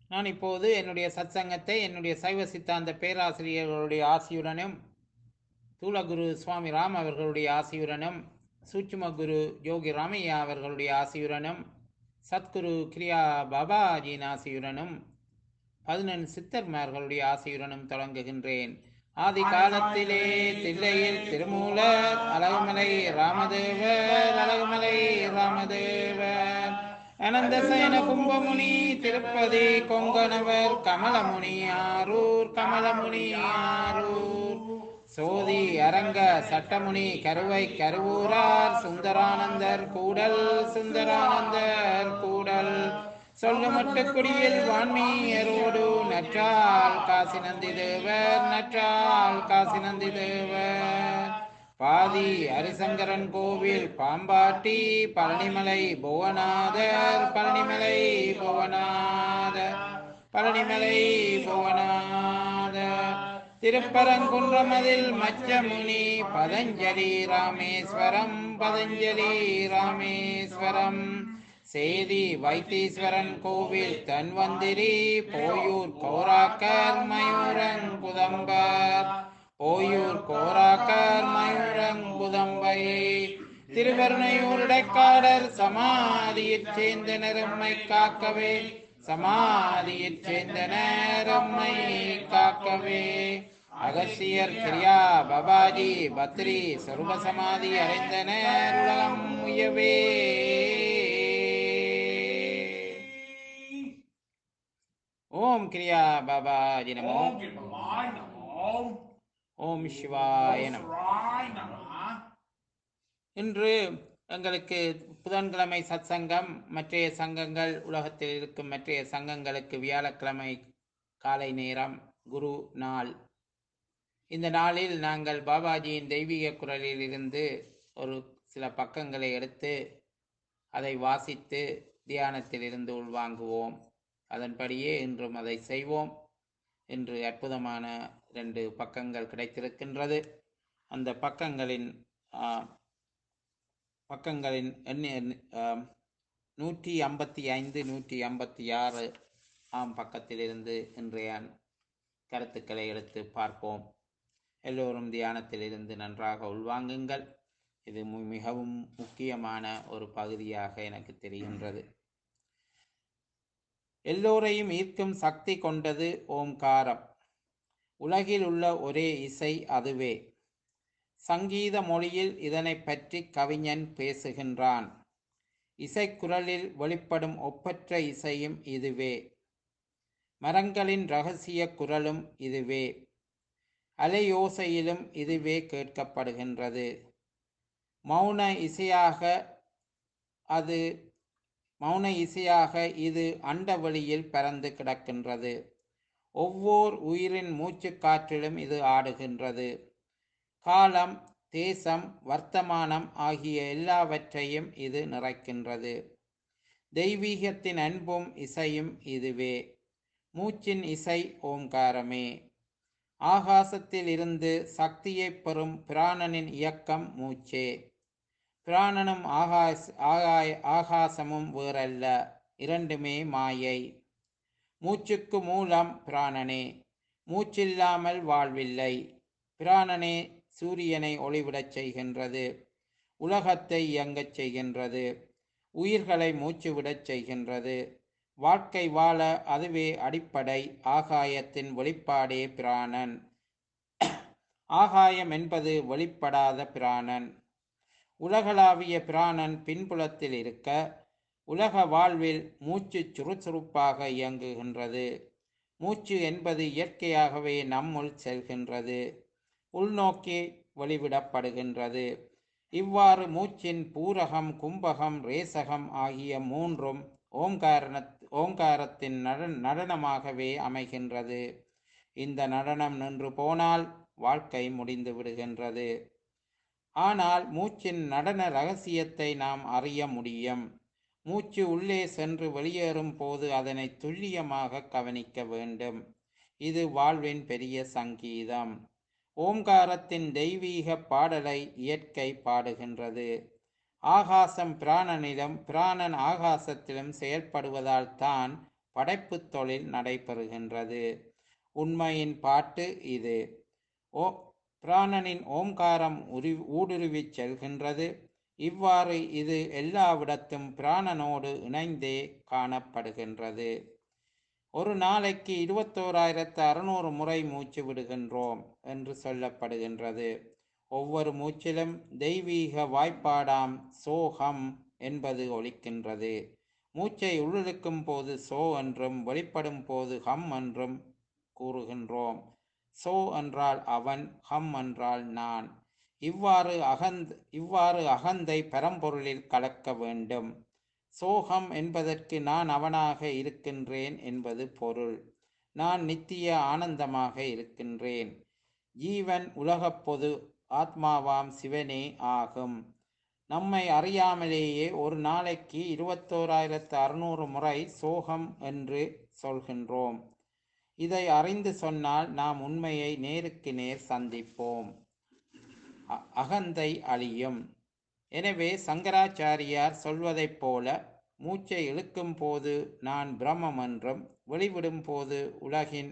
நான் இப்போது என்னுடைய சத்சங்கத்தை என்னுடைய சைவ சித்தாந்த பேராசிரியர்களுடைய ஆசியுடனும் தூலகுரு சுவாமி ராம் அவர்களுடைய ஆசியுடனும் சூட்சும குரு யோகி ராமையா அவர்களுடைய ஆசியுடனும் சத்குரு கிரியா பாபாஜியின் ஆசியுடனும் பதினெண் சித்தர்மார்களுடைய ஆசியுடனும் தொடங்குகின்றேன் ஆதி காலத்திலே தில்லையில் திருமூலர் அழகுமலை ராமதேவர் அழகுமலை ராமதேவர் அனந்த சயன கும்பமுனி திருப்பதி கொங்கணவர் கமலமுனி ஆரூர் கமலமுனி ஆரூர் சோதி அரங்க சட்டமுனி கருவை கருவூரார் சுந்தரானந்தர் கூடல் சுந்தரானந்தர் கூடல் சொல்லுமட்டு குடியில் வான்மீயரோடு நற்றால் காசி நந்தி தேவர் நற்றால் காசி நந்தி தேவர் பாதி ஹரிசங்கரன் கோவில் பாம்பாட்டி பழனிமலை புவனாதர் பழனிமலை புவனாதர் பழனிமலை புவனாதர் திருப்பரங்குன்றமதில் மச்சமுனி பதஞ்சலி ராமேஸ்வரம் பதஞ்சலி ராமேஸ்வரம் சேதி வைத்தீஸ்வரன் கோவில் தன்வந்திரி போயூர் கோராக்கர் மயூரங்குதம்பர் போயூர் கோராக்கர் மயூரங்குதம்பை திருவருணையூர் இடைக்காடர் சமாதியைச் சேர்ந்த நெரும்மை காக்கவே சமாதியைச் சேர்ந்த நேரம்மை காக்கவே அகசியர் கிரியா பபாஜி பத்ரி சர்வ சமாதி அடைந்தனர் உலகம் உயவே ஓம் கிரியா பாபாஜி நமோ ஓம் கிருபாய் நமோ ஓம் சிவாய நமோ சிவாய் நம இன்று எங்களுக்கு புதன்கிழமை சத்சங்கம் மற்றைய சங்கங்கள் உலகத்தில் இருக்கும் மற்றைய சங்கங்களுக்கு வியாழக்கிழமை காலை நேரம் குரு நாள் இந்த நாளில் நாங்கள் பாபாஜியின் தெய்வீக குரலில் இருந்து ஒரு சில பக்கங்களை எடுத்து அதை வாசித்து தியானத்தில் இருந்து உள்வாங்குவோம் அதன்படியே இன்றும் அதை செய்வோம் இன்று அற்புதமான ரெண்டு பக்கங்கள் கிடைத்திருக்கின்றது அந்த பக்கங்களின் ஆ, பக்கங்களின் எண்ணி எண்ணி- ஆம், நூற்றி ஐம்பத்தி ஐந்து நூற்றி ஐம்பத்தி ஆறு ஆம் பக்கத்திலிருந்து இன்றைய கருத்துக்களை எடுத்து பார்ப்போம் எல்லோரும் தியானத்தில் இருந்து நன்றாக உள்வாங்குங்கள் இது மு- மிகவும் முக்கியமான ஒரு பகுதியாக எனக்கு தெரிகின்றது எல்லோரையும் ஈர்க்கும் சக்தி கொண்டது ஓம்காரம் உலகில் உள்ள ஒரே இசை அதுவே சங்கீத மொழியில் இதனை பற்றி கவிஞன் பேசுகின்றான் இசைக்குரலில் வெளிப்படும் ஒப்பற்ற இசையும் இதுவே மரங்களின் ரகசிய குரலும் இதுவே அலையோசையிலும் இதுவே கேட்கப்படுகின்றது மௌன இசையாக அது மௌன இசையாக இது அண்டவெளியில் பறந்து கிடக்கின்றது ஒவ்வொரு உயிரின் மூச்சுக் காற்றிலும் இது ஆடுகின்றது காலம் தேசம் வர்த்தமானம் ஆகிய எல்லாவற்றையும் இது நிறைக்கின்றது தெய்வீகத்தின் அன்பும் இசையும் இதுவே மூச்சின் இசை ஓங்காரமே ஆகாசத்தில் இருந்து சக்தியைப் பெறும் பிராணனின் இயக்கம் மூச்சே பிராணனும் ஆகாஸ் ஆகாய ஆகாசமும் வேறல்ல இரண்டுமே மாயை மூச்சுக்கு மூலம் பிராணனே மூச்சில்லாமல் வாழ்வில்லை பிராணனே சூரியனை ஒளிவிடச் செய்கின்றது உலகத்தை இயங்கச் செய்கின்றது உயிர்களை மூச்சுவிடச் செய்கின்றது வாழ்க்கை வாழ அதுவே அடிப்படை ஆகாயத்தின் வெளிப்பாடே பிராணன் ஆகாயம் என்பது வெளிப்படாத பிராணன் உலகளாவிய பிராணன் பின்புலத்தில் இருக்க உலக வாழ்வில் மூச்சு சுறுசுறுப்பாக இயங்குகின்றது மூச்சு என்பது இயற்கையாகவே நம்முள் செல்கின்றது உள்நோக்கி வெளிவிடப்படுகின்றது இவ்வாறு மூச்சின் பூரகம் கும்பகம் ரேசகம் ஆகிய மூன்றும் ஓங்காரண ஓங்காரத்தின் நட நடனமாகவே அமைகின்றது இந்த நடனம் நின்று போனால் வாழ்க்கை முடிந்து விடுகின்றது ஆனால் மூச்சின் நடன ரகசியத்தை நாம் அறிய முடியும் மூச்சு உள்ளே சென்று வெளியேறும் போது அதனை துல்லியமாக கவனிக்க வேண்டும் இது வாழ்வின் பெரிய சங்கீதம் ஓம்காரத்தின் தெய்வீக பாடலை இயற்கை பாடுகின்றது ஆகாசம் பிராணனிலும் பிராணன் ஆகாசத்திலும் செயல்படுவதால் தான் படைப்புத் தொழில் நடைபெறுகின்றது உண்மையின் பாட்டு இது ஓ பிராணனின் ஓம்காரம் உரி ஊடுருவிச் செல்கின்றது இவ்வாறு இது எல்லாவிடத்தும் பிராணனோடு இணைந்தே காணப்படுகின்றது ஒரு நாளைக்கு இருபத்தோராயிரத்து அறுநூறு முறை மூச்சு விடுகின்றோம் என்று சொல்லப்படுகின்றது ஒவ்வொரு மூச்சிலும் தெய்வீக வாய்ப்பாடாம் சோகம் என்பது ஒலிக்கின்றது மூச்சை உள்ளிழுக்கும் போது சோ என்றும் வெளிப்படும் போது ஹம் என்றும் கூறுகின்றோம் சோ என்றால் அவன் ஹம் என்றால் நான் இவ்வாறு அகந்த் இவ்வாறு அகந்தை பரம்பொருளில் கலக்க வேண்டும் சோகம் என்பதற்கு நான் அவனாக இருக்கின்றேன் என்பது பொருள் நான் நித்திய ஆனந்தமாக இருக்கின்றேன் ஜீவன் உலகப் பொது ஆத்மாவாம் சிவனே ஆகும் நம்மை அறியாமலேயே ஒரு நாளைக்கு இருபத்தோராயிரத்து அறுநூறு முறை சோகம் என்று சொல்கின்றோம் இதை அறிந்து சொன்னால் நாம் உண்மையை நேருக்கு நேர் சந்திப்போம் அ- அகந்தை அழியும் எனவே சங்கராச்சாரியார் சொல்வதைப் போல மூச்சை இழுக்கும் போது நான் பிரம்மம் என்றும் வெளிவிடும் போது உலகின்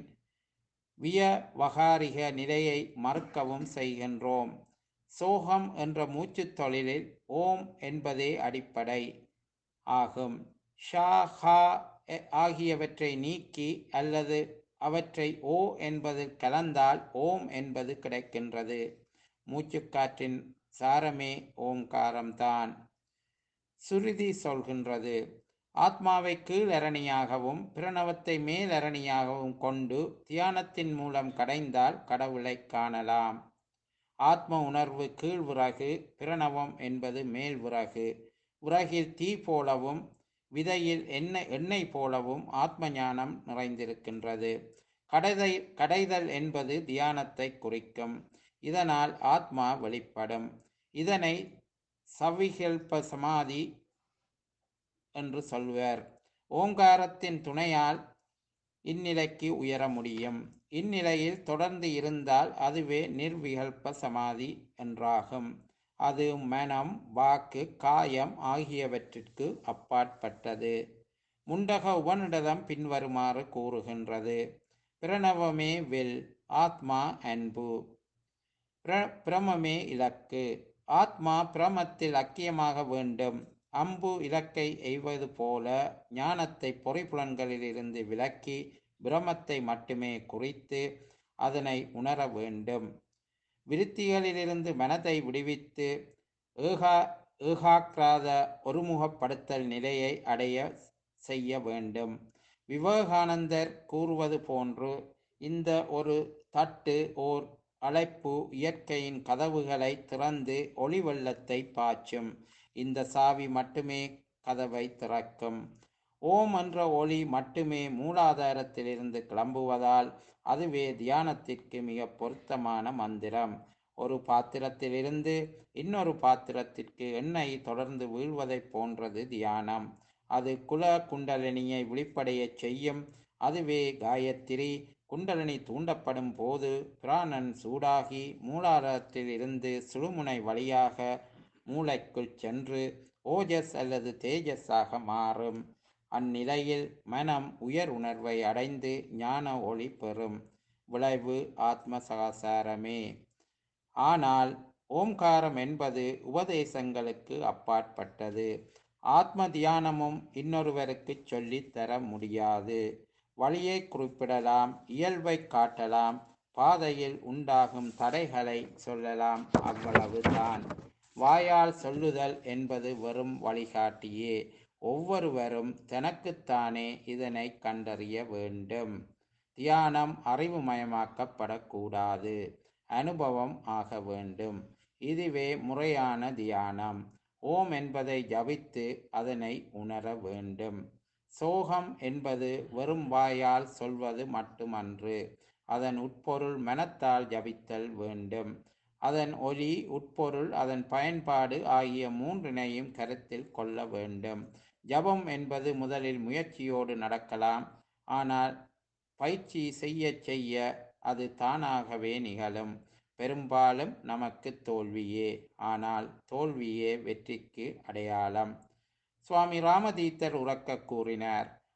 வியவகாரிக நிலையை மறுக்கவும் செய்கின்றோம் சோகம் என்ற மூச்சுத் தொழிலில் ஓம் என்பதே அடிப்படை ஆகும் ஷா ஹா எ- ஆகியவற்றை நீக்கி அல்லது அவற்றை ஓ என்பதில் கலந்தால் ஓம் என்பது கிடைக்கின்றது மூச்சுக்காற்றின் சாரமே ஓம்காரம்தான் சுருதி சொல்கின்றது ஆத்மாவை கீழரணியாகவும் பிரணவத்தை மேலரணியாகவும் கொண்டு தியானத்தின் மூலம் கடைந்தால் கடவுளை காணலாம் ஆத்ம உணர்வு கீழ் விறகு பிரணவம் என்பது மேல் விறகு உலகில் தீ போலவும் விதையில் எண்ணெய் எண்ணெய் போலவும் ஆத்ம ஞானம் நிறைந்திருக்கின்றது கடைதை கடைதல் என்பது தியானத்தை குறிக்கும் இதனால் ஆத்மா வெளிப்படும் இதனை சவிகல்ப சமாதி என்று சொல்வர் ஓங்காரத்தின் துணையால் இந்நிலைக்கு உயர முடியும் இந்நிலையில் தொடர்ந்து இருந்தால் அதுவே நிர்விகல்ப சமாதி என்றாகும் அது மனம் வாக்கு காயம் ஆகியவற்றிற்கு அப்பாற்பட்டது முண்டக உபனிடதம் பின்வருமாறு கூறுகின்றது பிரணவமே வில் ஆத்மா அன்பு பிர- பிரமமே இலக்கு ஆத்மா பிரமத்தில் ஐக்கியமாக வேண்டும் அம்பு இலக்கை எய்வது போல ஞானத்தை பொறிப்புலன்களிலிருந்து விலக்கி பிரமத்தை மட்டுமே குறித்து அதனை உணர வேண்டும் விருத்திகளிலிருந்து மனதை விடுவித்து ஏகா ஏகாக்கிராத ஒருமுகப்படுத்தல் நிலையை அடைய செய்ய வேண்டும் விவேகானந்தர் கூறுவது போன்று இந்த ஒரு தட்டு ஓர் அழைப்பு இயற்கையின் கதவுகளை திறந்து ஒளி வெள்ளத்தை பாய்ச்சும் இந்த சாவி மட்டுமே கதவை திறக்கும் ஓம் என்ற ஒளி மட்டுமே மூலாதாரத்திலிருந்து கிளம்புவதால் அதுவே தியானத்திற்கு மிக பொருத்தமான மந்திரம் ஒரு பாத்திரத்திலிருந்து இன்னொரு பாத்திரத்திற்கு எண்ணெய் தொடர்ந்து வீழ்வதைப் போன்றது தியானம் அது குல குண்டலினியை விழிப்படையச் செய்யும் அதுவே காயத்ரி குண்டலினி தூண்டப்படும் போது பிராணன் சூடாகி மூலாதாரத்தில் இருந்து சுழுமுனை வழியாக மூளைக்குள் சென்று ஓஜஸ் அல்லது தேஜஸாக மாறும் அந்நிலையில் மனம் உயர் உணர்வை அடைந்து ஞான ஒளி பெறும் விளைவு ஆத்ம சகசாரமே ஆனால் ஓம்காரம் என்பது உபதேசங்களுக்கு அப்பாற்பட்டது ஆத்ம தியானமும் இன்னொருவருக்கு சொல்லித் தர முடியாது வழியை குறிப்பிடலாம் இயல்பை காட்டலாம் பாதையில் உண்டாகும் தடைகளை சொல்லலாம் அவ்வளவுதான் வாயால் சொல்லுதல் என்பது வெறும் வழிகாட்டியே ஒவ்வொருவரும் தனக்குத்தானே இதனை கண்டறிய வேண்டும் தியானம் அறிவுமயமாக்கப்படக்கூடாது அனுபவம் ஆக வேண்டும் இதுவே முறையான தியானம் ஓம் என்பதை ஜபித்து அதனை உணர வேண்டும் சோகம் என்பது வெறும் வாயால் சொல்வது மட்டுமன்று அதன் உட்பொருள் மனத்தால் ஜபித்தல் வேண்டும் அதன் ஒலி உட்பொருள் அதன் பயன்பாடு ஆகிய மூன்றினையும் கருத்தில் கொள்ள வேண்டும் ஜபம் என்பது முதலில் முயற்சியோடு நடக்கலாம் ஆனால் பயிற்சி செய்ய செய்ய அது தானாகவே நிகழும் பெரும்பாலும் நமக்கு தோல்வியே ஆனால் தோல்வியே வெற்றிக்கு அடையாளம் சுவாமி ராமதீத்தர் உறக்க கூறினார்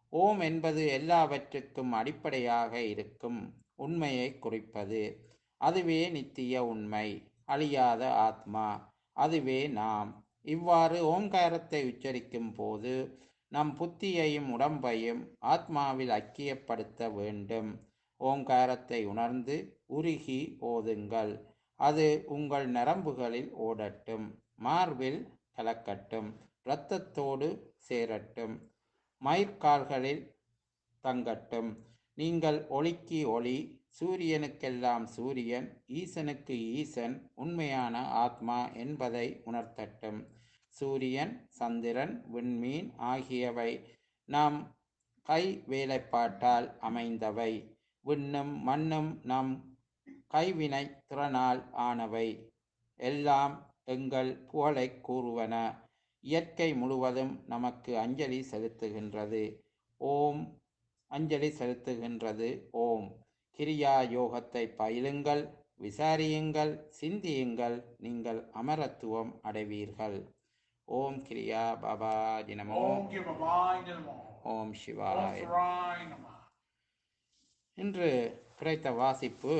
ஓம் என்பது எல்லாவற்றுக்கும் அடிப்படையாக இருக்கும் உண்மையை குறிப்பது அதுவே நித்திய உண்மை அழியாத ஆத்மா அதுவே நாம் இவ்வாறு ஓங்காரத்தை உச்சரிக்கும் போது நம் புத்தியையும் உடம்பையும் ஆத்மாவில் ஐக்கியப்படுத்த வேண்டும் ஓங்காரத்தை உணர்ந்து உருகி ஓதுங்கள் அது உங்கள் நரம்புகளில் ஓடட்டும் மார்பில் கலக்கட்டும் இரத்தத்தோடு சேரட்டும் மயிர்கால்களில் தங்கட்டும் நீங்கள் ஒளிக்கு ஒளி சூரியனுக்கெல்லாம் சூரியன் ஈசனுக்கு ஈசன் உண்மையான ஆத்மா என்பதை உணர்த்தட்டும் சூரியன் சந்திரன் விண்மீன் ஆகியவை நாம் கை வேலைப்பாட்டால் அமைந்தவை விண்ணும் மண்ணும் நம் கைவினை திறனால் ஆனவை எல்லாம் எங்கள் புகழை கூறுவன இயற்கை முழுவதும் நமக்கு அஞ்சலி செலுத்துகின்றது ஓம் அஞ்சலி செலுத்துகின்றது ஓம் கிரியா யோகத்தை பயிலுங்கள் விசாரியுங்கள் சிந்தியுங்கள் நீங்கள் அமரத்துவம் அடைவீர்கள் ஓம் கிரியா பாபா நமோ Om Ki Bhavai Namo. ஓம் Om சிவாய Sarai Namo. இன்று கிடைத்த வாசிப்பு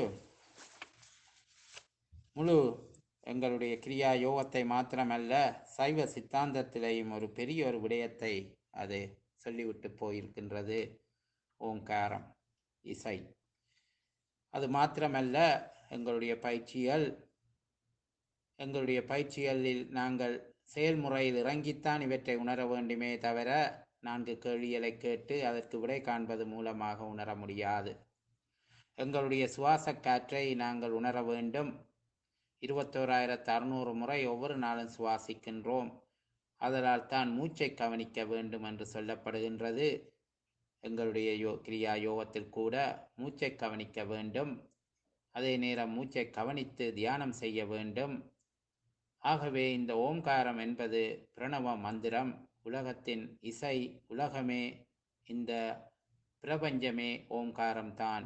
முழு எங்களுடைய கிரியா யோகத்தை மாத்திரமல்ல சைவ சித்தாந்தத்திலேயும் ஒரு பெரிய ஒரு விடயத்தை அது சொல்லிவிட்டு போயிருக்கின்றது ஓங்காரம் இசை அது மாத்திரமல்ல எங்களுடைய பயிற்சிகள் எங்களுடைய பயிற்சிகளில் நாங்கள் செயல்முறையில் இறங்கித்தான் இவற்றை உணர வேண்டுமே தவிர நான்கு கேள்விகளை கேட்டு அதற்கு விடை காண்பது மூலமாக உணர முடியாது எங்களுடைய சுவாச காற்றை நாங்கள் உணர வேண்டும் இருபத்தோராயிரத்து அறுநூறு முறை ஒவ்வொரு நாளும் சுவாசிக்கின்றோம் அதனால் தான் மூச்சை கவனிக்க வேண்டும் என்று சொல்லப்படுகின்றது எங்களுடைய யோ கிரியா யோகத்தில் கூட மூச்சை கவனிக்க வேண்டும் அதே நேரம் மூச்சை கவனித்து தியானம் செய்ய வேண்டும் ஆகவே இந்த ஓம்காரம் என்பது பிரணவ மந்திரம் உலகத்தின் இசை உலகமே இந்த பிரபஞ்சமே ஓம்காரம்தான்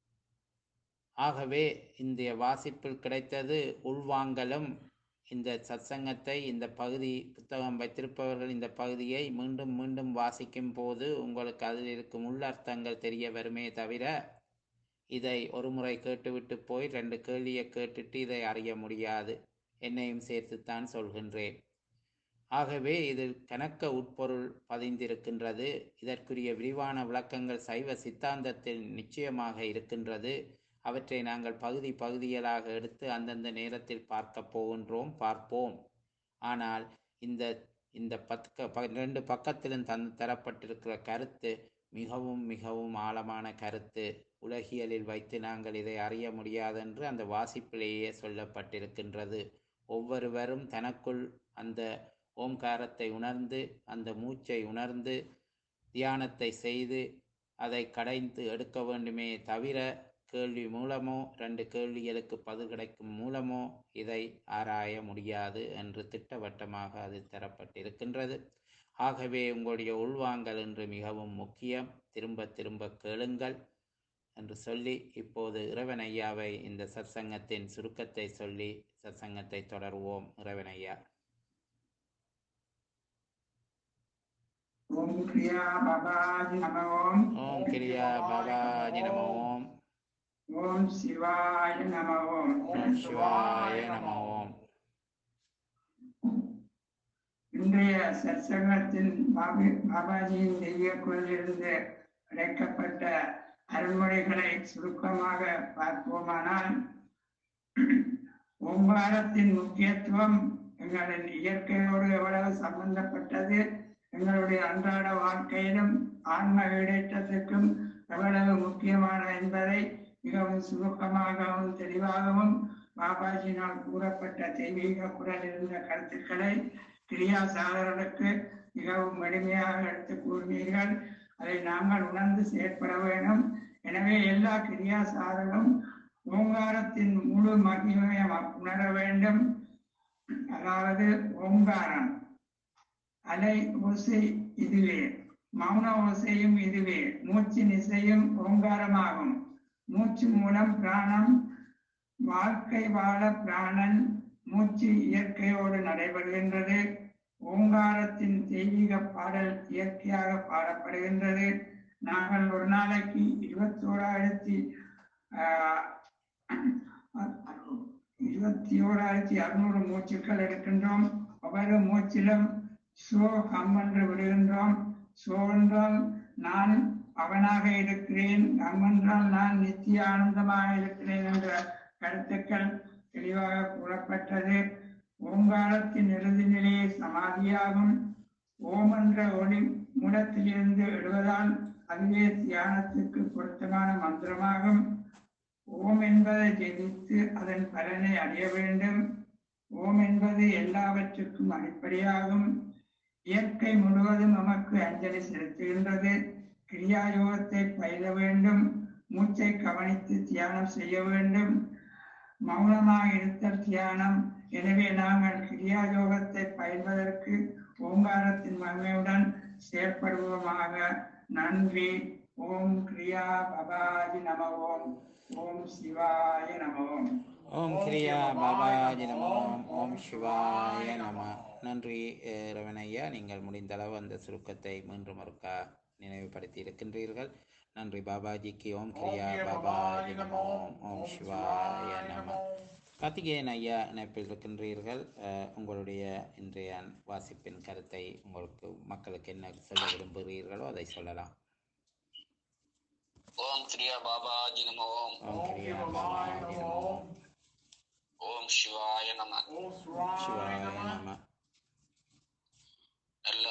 ஆகவே இந்த வாசிப்பில் கிடைத்தது உள்வாங்கலும் இந்த சத்சங்கத்தை இந்த பகுதி புத்தகம் வைத்திருப்பவர்கள் இந்த பகுதியை மீண்டும் மீண்டும் வாசிக்கும் போது உங்களுக்கு அதில் இருக்கும் உள்ளர்த்தங்கள் தெரிய வருமே தவிர இதை ஒரு முறை கேட்டுவிட்டு போய் ரெண்டு கேள்வியை கேட்டுட்டு இதை அறிய முடியாது என்னையும் சேர்த்துத்தான் சொல்கின்றேன் ஆகவே இதில் கணக்க உட்பொருள் பதிந்திருக்கின்றது இதற்குரிய விரிவான விளக்கங்கள் சைவ சித்தாந்தத்தில் நிச்சயமாக இருக்கின்றது அவற்றை நாங்கள் பகுதி பகுதிகளாக எடுத்து அந்தந்த நேரத்தில் பார்க்க போகின்றோம் பார்ப்போம் ஆனால் இந்த இந்த பக்க ப ரெண்டு பக்கத்திலும் தன் தரப்பட்டிருக்கிற கருத்து மிகவும் மிகவும் ஆழமான கருத்து உலகியலில் வைத்து நாங்கள் இதை அறிய முடியாதென்று அந்த வாசிப்பிலேயே சொல்லப்பட்டிருக்கின்றது ஒவ்வொருவரும் தனக்குள் அந்த ஓம்காரத்தை உணர்ந்து அந்த மூச்சை உணர்ந்து தியானத்தை செய்து அதை கடைந்து எடுக்க வேண்டுமே தவிர கேள்வி மூலமோ ரெண்டு கேள்விகளுக்கு பதில் கிடைக்கும் மூலமோ இதை ஆராய முடியாது என்று திட்டவட்டமாக அது தரப்பட்டிருக்கின்றது ஆகவே உங்களுடைய உள்வாங்கல் என்று மிகவும் முக்கியம் திரும்ப திரும்ப கேளுங்கள் என்று சொல்லி இப்போது இறைவன் ஐயாவை இந்த சத்சங்கத்தின் சுருக்கத்தை சொல்லி சத்சங்கத்தை தொடருவோம் இறைவன் ஐயா ஓம் கிரியா பாபாஜி நம ஓம் ஓம் கிரியா பாபாஜி நம ஓம் ஓம் சிவாய நம ஓம் ஓம் சிவாய நம ஓம் இன்றைய சத்சங்கத்தின் பாபி- பாபாஜியின் தெய்வ குரலிலிருந்து கிடைக்கப்பட்ட அருள்மொழிகளை சுருக்கமாக பார்ப்போமானால் ஓங்காரத்தின் முக்கியத்துவம் எங்களின் இயற்கையோடு எவ்வளவு சம்பந்தப்பட்டது எங்களுடைய அன்றாட வாழ்க்கையிலும் ஆன்ம ஈடேற்றத்திற்கும் எவ்வளவு முக்கியமான என்பதை மிகவும் சுருக்கமாகவும் தெளிவாகவும் பாபாஜியினால் கூறப்பட்ட தெய்வீக குரல் இருந்த கருத்துக்களை கிரியாசாரர்களுக்கு மிகவும் எளிமையாக எடுத்து கூறினீர்கள் அதை நாங்கள் உணர்ந்து செயற்பட வேண்டும் எனவே எல்லா கிரியாசாரரும் ஓங்காரத்தின் முழு மகிமையை உணர வேண்டும் அதாவது ஓங்காரம் அலை ஓசை இதுவே மௌன ஓசையும் இதுவே மூச்சின் இசையும் ஓங்காரமாகும் மூச்சு மூலம் பிராணம் வாழ்க்கை வாழ பிராணன் மூச்சு இயற்கையோடு நடைபெறுகின்றது ஓங்காரத்தின் தெய்வீக பாடல் இயற்கையாக பாடப்படுகின்றது நாங்கள் ஒரு நாளைக்கு இருபத்தி ஓராயிரத்தி இருபத்தி ஓராயிரத்தி அறுநூறு மூச்சுக்கள் எடுக்கின்றோம் ஒவ்வொரு மூச்சிலும் சோ கம் என்று விடுகின்றோம் சோ என்றால் நான் அவனாக இருக்கிறேன் கம் என்றால் நான் நித்திய ஆனந்தமாக இருக்கிறேன் என்ற கருத்துக்கள் தெளிவாக கூறப்பட்டது ஓங்காரத்தின் இறுதி நிலையை சமாதியாகும் ஓம் என்ற ஒளி மூலத்திலிருந்து எழுவதால் அதுவே தியானத்துக்கு பொருத்தமான மந்திரமாகும் ஓம் என்பதை ஜெயித்து அதன் பலனை அடைய வேண்டும் ஓம் என்பது எல்லாவற்றுக்கும் அடிப்படையாகும் இயற்கை முழுவதும் நமக்கு அஞ்சலி செலுத்துகின்றது கிரியா யோகத்தை பயில வேண்டும் மூச்சை கவனித்து தியானம் செய்ய வேண்டும் மௌனமாக இருத்தல் தியானம் எனவே நாங்கள் கிரியா யோகத்தை பயில்வதற்கு ஓங்காரத்தின் மகிமையுடன் செயற்படுவோமாக நன்றி ஓம் கிரியா பபாஜி நம ஓம் ஓம் சிவாய நம ஓம் ஓம் கிரியா பாபாஜி நம ஓம் ஓம் சிவாய நம நன்றி அஹ், ரமணையா நீங்கள் முடிந்தளவு அந்த சுருக்கத்தை மீண்டும் ஒருக்கா நினைவுபடுத்தி இருக்கின்றீர்கள் நன்றி பாபாஜிக்கு ஓம் கிரியா பாபாஜி நம ஓம் ஓம் சிவாய நம கார்த்திகேயன் ஐயா இணைப்பில் இருக்கின்றீர்கள் அஹ், உங்களுடைய இன்றைய வாசிப்பின் கருத்தை உங்களுக்கு மக்களுக்கு என்ன சொல்ல விரும்புகிறீர்களோ அதை சொல்லலாம் ஓம் கிரியா பாபாஜி நம ஓம் ஓம் கிரியா பாபாஜி நம ஓம் ஓம் சிவாய நம ஓம் சிவாய சிவாய நம நம நல்ல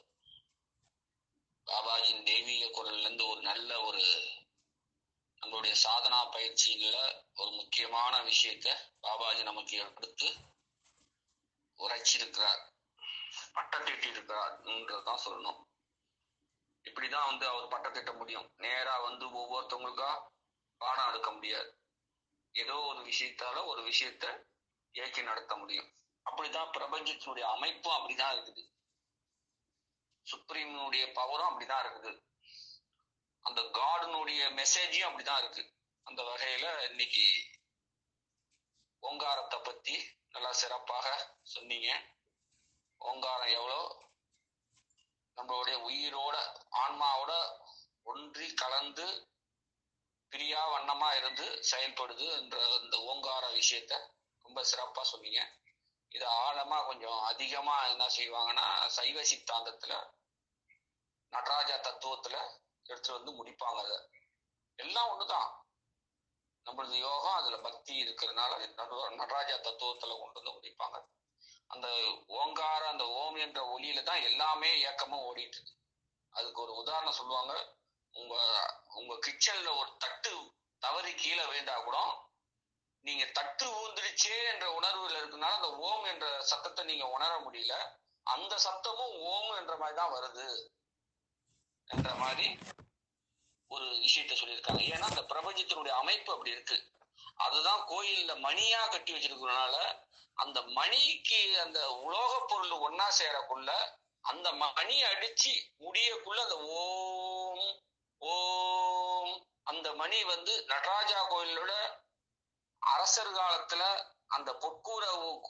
பாபாஜியின் தெய்வீக குரல்ல இருந்து ஒரு நல்ல ஒரு நம்மளுடைய சாதனா பயிற்சியில ஒரு முக்கியமான விஷயத்த பாபாஜி நமக்கு எடுத்து உரைச்சிருக்கிறார் பட்டத்திட்டு இருக்கிறார்ன்றதுதான் சொல்லணும் இப்படிதான் வந்து அவர் பட்டத்திட்ட முடியும் நேரா வந்து ஒவ்வொருத்தவங்களுக்கா பாடம் எடுக்க முடியாது ஏதோ ஒரு விஷயத்தால ஒரு விஷயத்த இயக்கி நடத்த முடியும் அப்படிதான் பிரபஞ்சத்தினுடைய அமைப்பும் அப்படிதான் இருக்குது சுப்ரீமனுடைய பவரும் அப்படிதான் இருக்குது அந்த காடனுடைய மெசேஜும் அப்படிதான் இருக்கு அந்த வகையில இன்னைக்கு ஓங்காரத்தை பத்தி நல்லா சிறப்பாக சொன்னீங்க ஓங்காரம் எவ்வளோ நம்மளுடைய உயிரோட ஆன்மாவோட ஒன்றி கலந்து பிரியா வண்ணமா இருந்து செயல்படுது என்ற இந்த ஓங்கார விஷயத்த ரொம்ப சிறப்பா சொன்னீங்க இது ஆழமா கொஞ்சம் அதிகமா என்ன செய்வாங்கன்னா சைவ சித்தாந்தத்துல நடராஜா தத்துவத்துல எடுத்துட்டு வந்து முடிப்பாங்க அதை எல்லாம் ஒண்ணுதான் நம்மளது யோகம் அதுல பக்தி இருக்கிறதுனால நடு- நடராஜா தத்துவத்துல கொண்டு வந்து முடிப்பாங்க அந்த ஓங்கார அந்த ஓம் என்ற ஒலியில தான் எல்லாமே இயக்கமும் ஓடிட்டு இருக்கு அதுக்கு ஒரு உதாரணம் சொல்லுவாங்க உங்க உங்க கிச்சன்ல ஒரு தட்டு தவறி கீழே விழுந்தா கூட நீங்க தட்டு ஊந்துடுச்சே என்ற உணர்வுல இருக்கனால அந்த ஓம் என்ற சத்தத்தை நீங்க உணர முடியல அந்த சத்தமும் ஓம் என்ற மாதிரி தான் வருது என்ற மாதிரி ஒரு விஷயத்த சொல்லியிருக்காங்க ஏன்னா அந்த பிரபஞ்சத்தினுடைய அமைப்பு அப்படி இருக்கு அதுதான் கோயில்ல மணியா கட்டி வச்சிருக்கிறதுனால அந்த மணிக்கு அந்த உலோக பொருள் ஒன்னா சேரக்குள்ள அந்த மணி அடிச்சு முடியக்குள்ள அந்த ஓம் ஓம் அந்த மணி வந்து நடராஜா கோயிலோட அரசர் காலத்துல அந்த பொற்கூரை ஊ-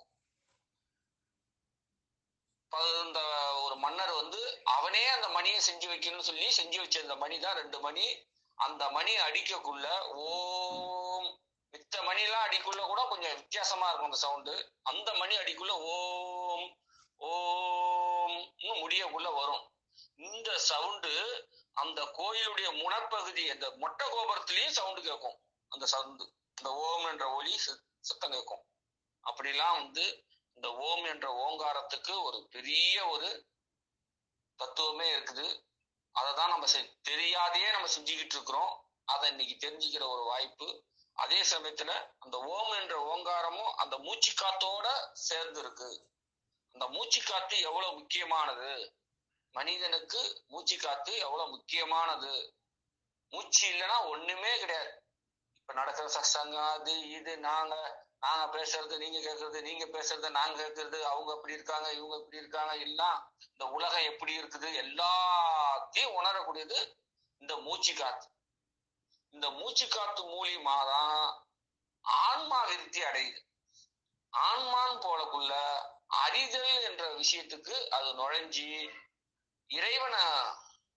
பகிர்ந்த ஒரு மன்னர் வந்து அவனே அந்த மணியை செஞ்சு வைக்கணும்னு சொல்லி செஞ்சு வச்சிருந்த மணி தான் ரெண்டு மணி அந்த மணி அடிக்கக்குள்ள ஓம் மித்த மணிலாம் அடிக்குள்ள கூட கொஞ்சம் வித்தியாசமா இருக்கும் அந்த சவுண்டு அந்த மணி அடிக்குள்ள ஓம் ஓம் முடியக்குள்ள வரும் இந்த சவுண்டு அந்த கோயிலுடைய முனப்பகுதி அந்த மொட்டை கோபுரத்திலயும் சவுண்டு கேட்கும் அந்த சவுண்டு இந்த ஓம் என்ற ஒலி ச- சத்தம் கேட்கும் அப்படிலாம் வந்து இந்த ஓம் என்ற ஓங்காரத்துக்கு ஒரு பெரிய ஒரு தத்துவமே இருக்குது அதை தான் நம்ம செ- தெரியாதையே நம்ம செஞ்சுக்கிட்டு இருக்கிறோம் அதை இன்னைக்கு தெரிஞ்சுக்கிற ஒரு வாய்ப்பு அதே சமயத்துல அந்த ஓம் என்ற ஓங்காரமும் அந்த மூச்சு காத்தோட சேர்ந்து இருக்கு அந்த மூச்சு காத்து எவ்வளவு முக்கியமானது மனிதனுக்கு மூச்சு காத்து எவ்வளவு முக்கியமானது மூச்சு இல்லைன்னா ஒண்ணுமே கிடையாது இப்ப நடக்கிற சத்சங்கம் அது இது நாங்க நாங்க பேசுறது நீங்க கேட்கறது நீங்க பேசுறது நாங்க கேட்கறது அவங்க அப்படி இருக்காங்க இவங்க இப்படி இருக்காங்க எல்லாம் இந்த உலகம் எப்படி இருக்குது எல்லாத்தையும் உணரக்கூடியது இந்த மூச்சு காத்து இந்த மூச்சு காத்து மூலியமா தான் ஆன்மா விருத்தி அடையுது ஆன்மான் போலக்குள்ள அறிதல் என்ற விஷயத்துக்கு அது நுழைஞ்சி இறைவனை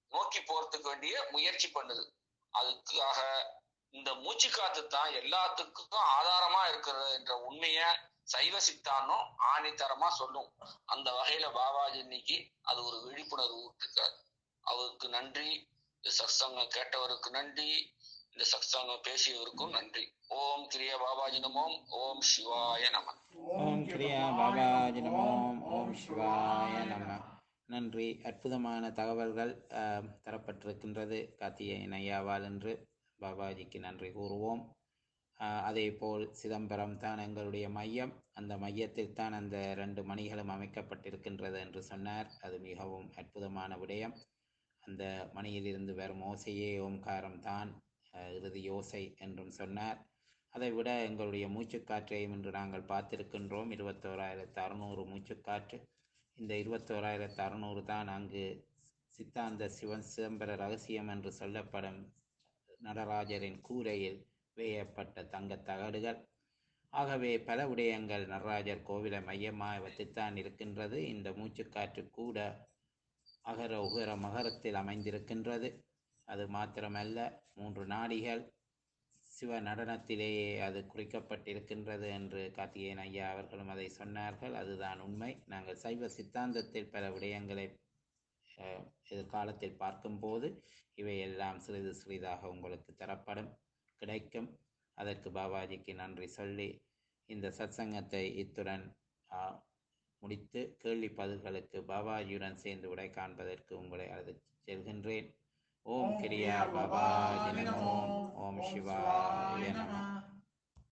நோக்கி போறதுக்கு வேண்டிய முயற்சி பண்ணுது அதுக்காக இந்த மூச்சு காத்து தான் எல்லாத்துக்கும் ஆதாரமா இருக்கிறது என்ற உண்மைய சைவ சித்தாந்தம் ஆணித்தரமா சொல்லும் அந்த வகையில பாபாஜி இன்னைக்கு அது ஒரு விழிப்புணர்வு விட்டுருக்காரு அவருக்கு நன்றி இந்த சத்சங்கம் கேட்டவருக்கு நன்றி இந்த சத்சங்கம் பேசியவருக்கும் நன்றி ஓம் கிரிய பாபாஜி நமோம் ஓம் சிவாய நம ஓம் கிரியா பாபாஜி நமோம் ஓம் சிவாய நம நன்றி அற்புதமான தகவல்கள் ஆம், தரப்பட்டிருக்கின்றது கார்த்திகேயன் ஐயாவால் என்று பாபாஜிக்கு நன்றி கூறுவோம் ஆஹ், அதேபோல் சிதம்பரம் தான் எங்களுடைய மையம் அந்த மையத்தில் தான் அந்த ரெண்டு மணிகளும் அமைக்கப்பட்டிருக்கின்றது என்று சொன்னார் அது மிகவும் அற்புதமான விடயம் அந்த மணியிலிருந்து வரும் ஓசையே ஓம்காரம் தான் ஆஹ், இறுதி ஓசை என்றும் சொன்னார் அதை விட எங்களுடைய மூச்சுக்காற்றையும் இன்று நாங்கள் பார்த்திருக்கின்றோம் இருபத்தோராயிரத்து அறுநூறு மூச்சுக்காற்று இந்த இருபத்தோராயிரத்து அறுநூறு தான் அங்கு சித்தாந்த சிவன் சிதம்பர ரகசியம் என்று சொல்லப்படும் நடராஜரின் கூரையில் வேயப்பட்ட தங்கத் தகடுகள் ஆகவே பல விடயங்கள் நடராஜர் கோவிலை மையமாக வைத்துத்தான் இருக்கின்றது இந்த மூச்சுக்காற்று கூட அகர உகர மகரத்தில் அமைந்திருக்கின்றது அது மாத்திரமல்ல மூன்று நாடிகள் சிவ நடனத்திலேயே அது குறிக்கப்பட்டிருக்கின்றது என்று கார்த்திகேயன் ஐயா அவர்களும் அதை சொன்னார்கள் அதுதான் உண்மை நாங்கள் சைவ சித்தாந்தத்தில் பல விடயங்களை அஹ், எதிர்காலத்தில் பார்க்கும்போது இவையெல்லாம் சிறிது சிறிதாக உங்களுக்கு தரப்படும் கிடைக்கும் அதற்கு பாபாஜிக்கு நன்றி சொல்லி இந்த சத்சங்கத்தை இத்துடன் ஆஹ், முடித்து கேள்வி பதில்களுக்கு பாபாஜியுடன் சேர்ந்து விடை காண்பதற்கு உங்களை அழைத்து செல்கின்றேன் ஓம் கிரியா பாபாஜி நமோ ஓம் சிவாய நம